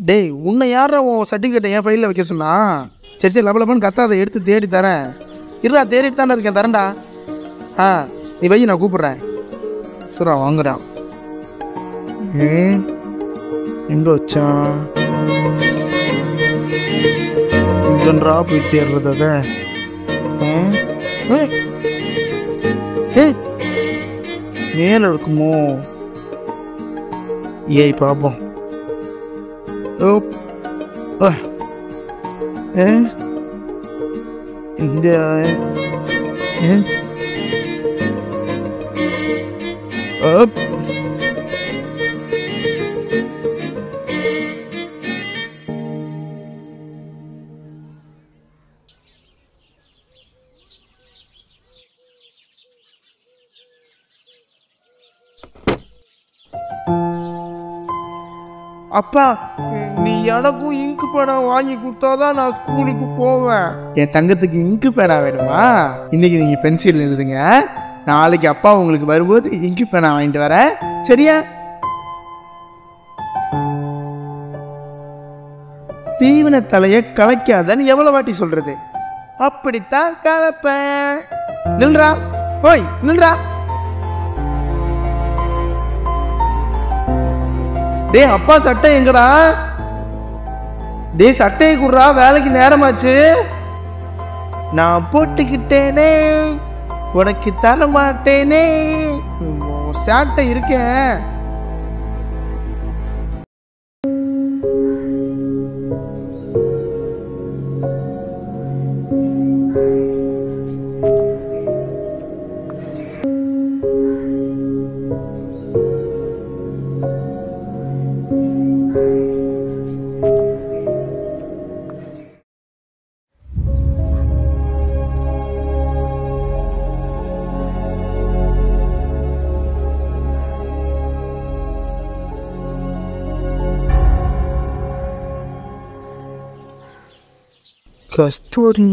டேய் உன்னை யாரா உன் சர்டிஃபிகேட்டை என் ஃபைலில் வைக்க சொன்னா சரி சரி லப லபன்னு கத்தாத எடுத்து தேடி தரேன் இருடா தேடிட்டு தானே இருக்கேன் தரேன்டா ஆ நீ வை நான் கூப்பிட்றேன் சுரா வாங்குறான் ம் எங்கே வச்சான் இங்கன்றா போய் தேடுறது அத ம்? ஏய். ஏய். மேல இருக்குமோ ஏறி பார்ப்போம் ஓப். ஆ. ஏ இங்க ஏ அப். அப்பா நீ எனக்கும் இங்கு பேனா வாங்கி கொடுத்தாதான் நான் ஸ்கூலுக்கு போவேன் என் தங்கத்துக்கு இங்கு பேனா வேணுமா இன்னைக்கு நீங்க பென்சில் எழுதுங்க நாளைக்கு அப்பா உங்களுக்கு வரும்போது இங்கு பேனா வாங்கிட்டு வரேன் சரியா தீவன தலைய கலைக்காதன்னு எவ்வளவு வாட்டி சொல்றது அப்படித்தான் கலப்பேன் நில்றா ஓய் நில்றா டேய் அப்பா சட்டை எங்கடா டேய் சட்டையை குடுறா வேலைக்கு நேரமாச்சு நான் போட்டுக்கிட்டேனே உனக்கு தர மாட்டேனே உன் சாட்டை இருக்கேன் கஸ்தூரி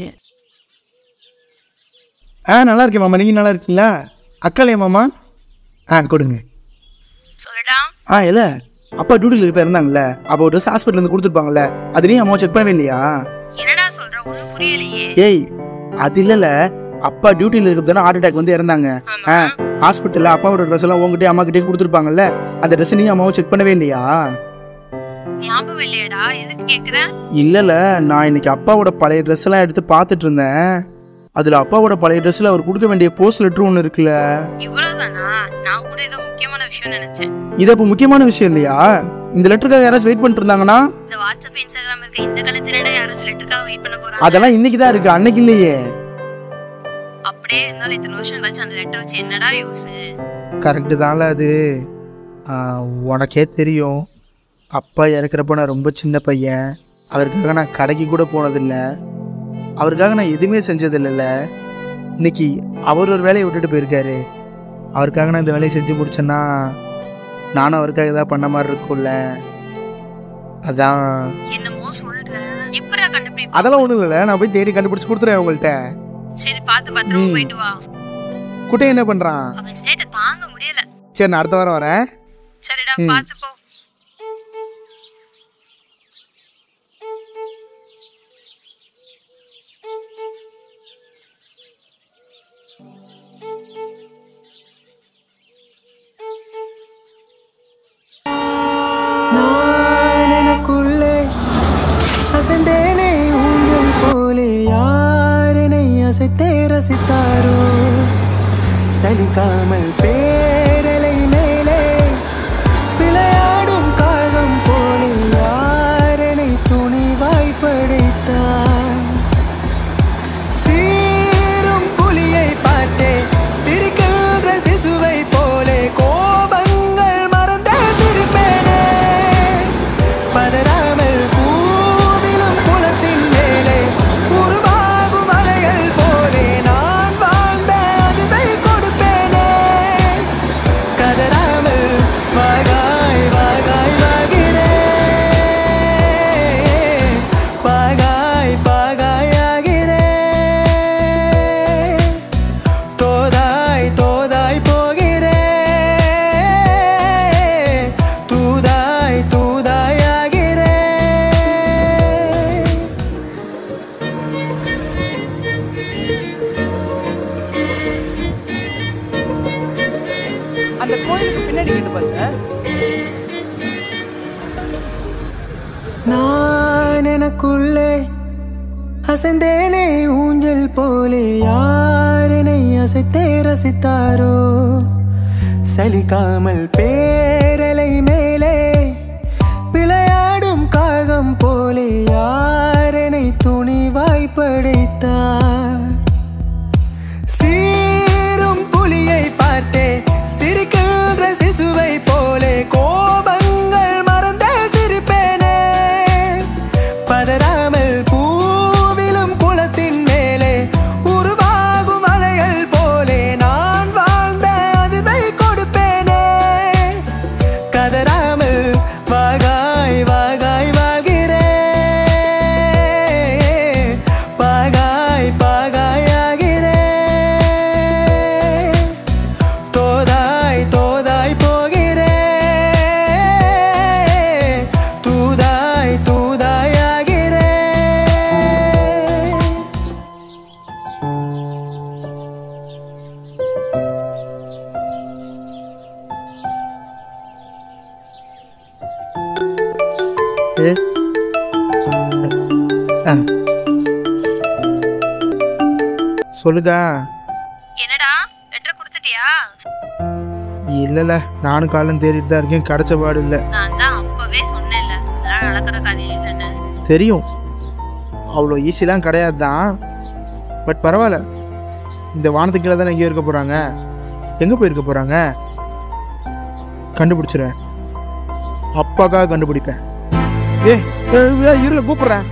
ஆ நல்லா இருக்கேன் மாமா நீங்கள் நல்லா இருக்கீங்களா அக்காலையா மாமா ஆ கொடுங்க சொல்லுடா ஆ இல்லை அப்பா டியூட்டியில் இருப்ப இருந்தாங்கல்ல அப்போ ஒரு ட்ரெஸ் ஹாஸ்பிட்டலேருந்து கொடுத்துருப்பாங்கல்ல அது நீ அம்மா செக் பண்ணவே இல்லையா என்னடா சொல்ற ஒன்றும் புரியலையே ஏய் அது இல்லைல்ல அப்பா டியூட்டியில் இருக்கிறது தானே ஹார்ட் அட்டாக் வந்து இறந்தாங்க ஆ ஹாஸ்பிட்டலில் அப்பாவோட ட்ரெஸ் எல்லாம் உங்ககிட்டயே அம்மா கிட்டே கொடுத்துருப்பாங்கல்ல அந்த ட்ரெஸ் நீ அம்மாவும் செக் பண்ணவே இல்லையா ஞாபகம் இல்லையடா எதுக்கு கேக்குற இல்லைல்ல நான் இன்னைக்கு அப்பாவோட பழைய ட்ரெஸ் எல்லாம் எடுத்து பார்த்துட்டு இருந்தேன் அதில் அப்பாவோட பழைய ட்ரெஸ்ஸில் அவர் கொடுக்க வேண்டிய போஸ்ட் லெட்டர் ஒன்று இருக்குல்ல இவ்வளவுதானா நான் கூட ஏதோ முக்கியமான விஷயம் நினைச்சேன் இது அப்போ முக்கியமான விஷயம் இல்லையா இந்த லெட்டருக்காக யாராச்சும் வெயிட் பண்ணிட்டு இருந்தாங்கன்னா இந்த வாட்ஸ்அப் இன்ஸ்டாகிராம் இருக்க இந்த காலத்திலடா யாரும் லெட்டருக்காக வெயிட் பண்ண போறாங்க அதெல்லாம் இன்னைக்கு தான் இருக்கு அன்னைக்கு இல்லையே அப்படியே இருந்தாலும் இத்தனை வருஷம் கழிச்சு அந்த லெட்டர் வச்சு என்னடா யூஸ் கரெக்டு தான்ல அது ஆ, உனக்கே தெரியும் அப்பா இறக்குறப்ப நான் ரொம்ப சின்ன பையன் அவருக்காக நான் கடைக்கு கூட போனதில்லை அவருக்காக நான் எதுவுமே செஞ்சதில்லைல்ல இன்னைக்கு அவர் ஒரு வேலையை விட்டுட்டு போயிருக்காரு அவருக்காக நான் இந்த வேலையை செஞ்சு முடிச்சேன்னா நானும் அவருக்காக ஏதாவது பண்ண மாதிரி இருக்கும்ல அதான் என்னமோ சொல்ற எப்படா கண்டுபிடி அதெல்லாம் ஒன்றும் இல்லை நான் போய் தேடி கண்டுபிடிச்சி கொடுத்துருவேன் உங்கள்கிட்ட சரி பார்த்து பத்திரமா ம். போயிட்டு வா குட்டை என்ன பண்ணுறான் அவன் ஸ்டேட்டை தாங்க முடியல சரி நான் அடுத்த வாரம் வரேன் சரிடா ம். பார்த்து போ நான் எனக்குள்ளே அசைந்தேனே ஊஞ்சல் போலே யாரனை அசைத்தே ரசித்தாரோ சலிக்காமல் பேரலை மேலே விளையாடும் காகம் போலே யாரனை துணிவாய் படைத்தார் சீரும் புலியை பார்த்தே சிரிக்கின்ற சிசுவை போலே கோபங்கள் மறந்தே சிரிப்பேனே பதறாமல் பூவிலும் குளத்தின் மேலே உருவாகும் அலைகள் போலே நான் வாழ்ந்த அதுவை கொடுப்பேனே அந்த கோயிலுக்கு பின்னாடி கேட்டு பாருங்க நான் எனக்குள்ளே அசைந்தேனே ஊஞ்சல் போலே யாரினை அசைத்தே ரசித்தாரோ சலிக்காமல் பேரலை மேலே விளையாடும் காகம் போலே யாரனை துணிவாய் படைத்தார் சீரும் புலியை பார்த்தே சிரிக்கின்ற சிசுவை போலே கோபங்கள் மறந்தே சிரிப்பேனே பதறாமல் பூவிலும் குளத்தின் மேலே உருவாகும் அலைகள் போலே நான் வாழ்ந்த அதிர்வை கொடுப்பேனே கதறாமல் வாகாய் வாகாய் வாழ்கிறேன் பாகாய் பாகாய் ஆகிறேன் தோதாய் தோதாய் போகிறேன் தூதாய் தூதாய் ஆகிறேன் ஏ ஆ. சொல்லுதா என்னடா லெட்டர் கொடுத்துட்டியா இல்லைல்ல நானும் காலம் தேடிட்டு தான் இருக்கேன் கிடைச்ச பாடு இல்லை நான் தான் அப்பவே சொன்னேன்ல இதெல்லாம் நடக்கிற காரியம் இல்லைன்னு தெரியும் அவ்வளோ ஈஸிலாம் கிடையாது தான் பட் பரவாயில்ல இந்த வானத்துக்கு கீழே தானே எங்கேயோ இருக்க போகிறாங்க எங்கே போயிருக்க போகிறாங்க கண்டுபிடிச்சிடுவேன் அப்பாக்காக கண்டுபிடிப்பேன் ஏ இருல கூப்பிட்றேன்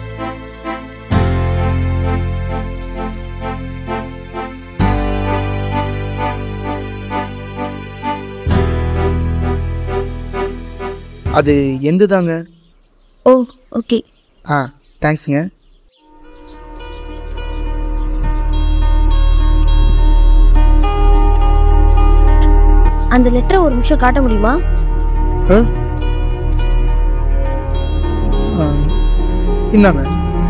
அது எந்த தாங்க ஓ ஓகே ஆ தேங்க்ஸுங்க அந்த லெட்டரை ஒரு நிமிஷம் காட்ட முடியுமா ஆ? ஆ, இந்தாங்க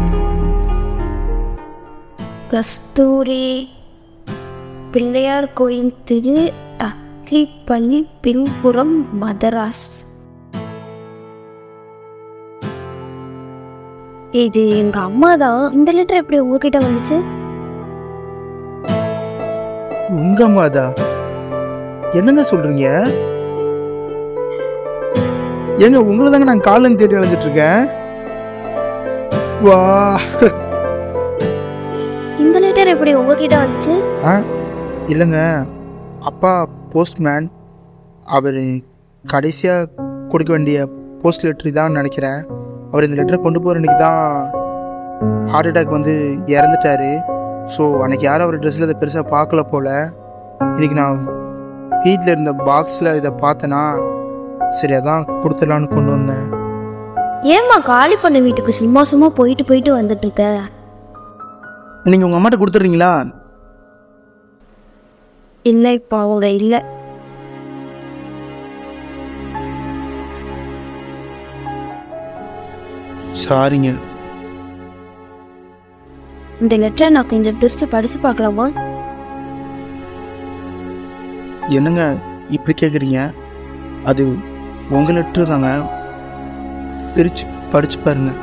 கஸ்தூரி பிள்ளையார் கோயில் திரு அக்லிப்பள்ளி பின்புறம் மதராஸ் இது எங்க அம்மா தான் இந்த லெட்டர் எப்படி உங்ககிட்ட வந்துச்சு உங்க அம்மாதா என்னங்க சொல்றீங்க ஏங்க உங்களை தாங்க நான் காலம் தேடி அலைஞ்சிட்டு இருக்கேன் வா இந்த லெட்டர் எப்படி உங்ககிட்ட வந்துச்சு ஆ இல்லைங்க அப்பா போஸ்ட்மேன் அவர் கடைசியாக கொடுக்க வேண்டிய போஸ்ட் லெட்டர் தான் நினைக்கிறேன் அவர் இந்த லெட்டரை கொண்டு போகிற அன்றைக்கி தான் ஹார்ட் அட்டாக் வந்து இறந்துட்டாரு ஸோ அன்னைக்கு யாரும் அவர் ட்ரெஸ்ஸில் இதை பெருசாக பார்க்கல போல் இன்னைக்கு நான் வீட்டில் இருந்த பாக்ஸில் இதை பார்த்தேன்னா சரி அதான் கொடுத்துடலான்னு கொண்டு வந்தேன் ஏம்மா காலி பண்ண வீட்டுக்கு சும்மா சும்மா போயிட்டு போயிட்டு வந்துட்டு இருக்க நீங்கள் உங்கள் அம்மாட்ட கொடுத்துட்றீங்களா இல்லை இப்போ அவங்க இல்லை சாரிங்க இந்த லெட்டரை நான் கொஞ்சம் பிரித்து படித்து பார்க்கலாமா என்னங்க இப்படி கேட்குறீங்க அது உங்கள் லெட்ரு தாங்க பிரித்து படிச்சு பாருங்க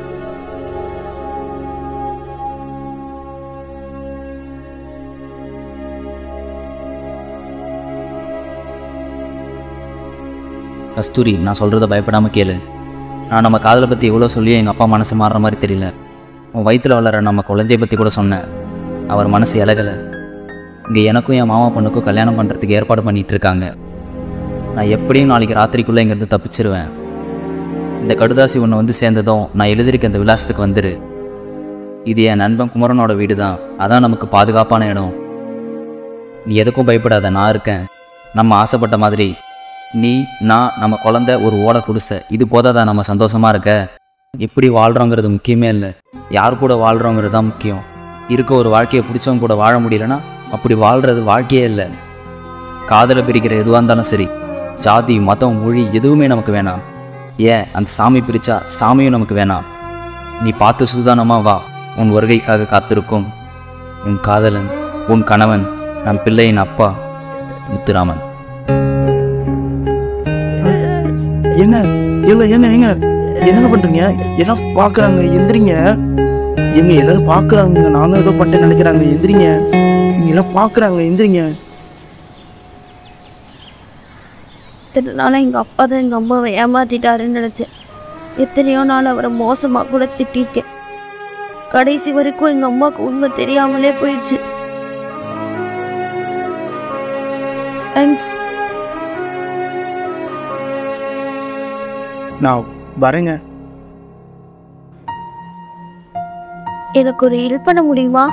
கஸ்தூரி நான் சொல்கிறத பயப்படாமல் கேளு நான் நம்ம காதலை பற்றி எவ்வளோ சொல்லியும் எங்கள் அப்பா மனசு மாறுற மாதிரி தெரியல உன் வயிற்றில் வளர நம்ம குழந்தைய பற்றி கூட சொன்னேன் அவர் மனசு இலகலை இங்கே எனக்கும் என் மாமா பொண்ணுக்கும் கல்யாணம் பண்ணுறதுக்கு ஏற்பாடு பண்ணிட்டு இருக்காங்க நான் எப்படியும் நாளைக்கு ராத்திரிக்குள்ளே இங்கேருந்து தப்பிச்சிருவேன் இந்த கடுதாசி ஒன்று வந்து சேர்ந்ததும் நான் எழுதியிருக்க இந்த விலாசத்துக்கு வந்துரு இது என் நண்பன் குமரனோட வீடு தான் அதான் நமக்கு பாதுகாப்பான இடம் நீ எதுக்கும் பயப்படாத நான் இருக்கேன் நம்ம ஆசைப்பட்ட மாதிரி நீ நான் நம்ம குழந்தை ஒரு ஓட குடிசை இது போதாதா நம்ம சந்தோஷமா இருக்க எப்படி வாழ்கிறோங்கிறது முக்கியமே இல்லை யார் கூட வாழ்கிறோங்கிறது தான் முக்கியம் இருக்க ஒரு வாழ்க்கையை பிடிச்சவங்க கூட வாழ முடியலன்னா அப்படி வாழ்கிறது வாழ்க்கையே இல்லை காதலை பிரிக்கிற எதுவாக இருந்தாலும் சரி ஜாதி மதம் மொழி எதுவுமே நமக்கு வேணாம் ஏன் அந்த சாமி பிரிச்சா சாமியும் நமக்கு வேணாம் நீ பார்த்து சுதானமா வா உன் வருகைக்காக காத்திருக்கும் உன் காதலன் உன் கணவன் நம் பிள்ளையின் அப்பா முத்துராமன் ஏங்க ஏங்க ஏங்க ஏங்க என்னங்க பண்றீங்க எல்லாம் பாக்குறாங்க எந்திரிங்க எங்க எல்லாரும் பாக்குறாங்க நானும் ஏதோ பண்ணிட்டேன்னு நினைக்கிறாங்க எந்திரிங்க நீங்க எல்லாம் பாக்குறாங்க எந்திரிங்க இத்தனை நாளாக எங்கள் அப்பா தான் எங்கள் அம்மாவை ஏமாத்திட்டாருன்னு நினச்சேன் எத்தனையோ நாள் அவரை மோசமாக கூட திட்டிருக்கேன் கடைசி வரைக்கும் எங்கள் அம்மாவுக்கு உண்மை தெரியாமலே போயிடுச்சு தேங்க்ஸ் நான் வரேங்க எனக்கு ஒரு ஹெல்ப் பண்ண முடியுமா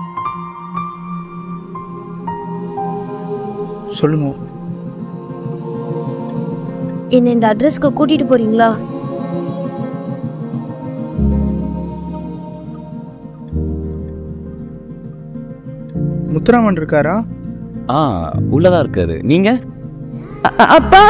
சொல்லுங்க என்னை இந்த அட்ரஸ்க்கு கூட்டிட்டு போறீங்களா முத்துராமன் இருக்காரா ஆ உள்ளதா இருக்காரு நீங்க அ- அப்பா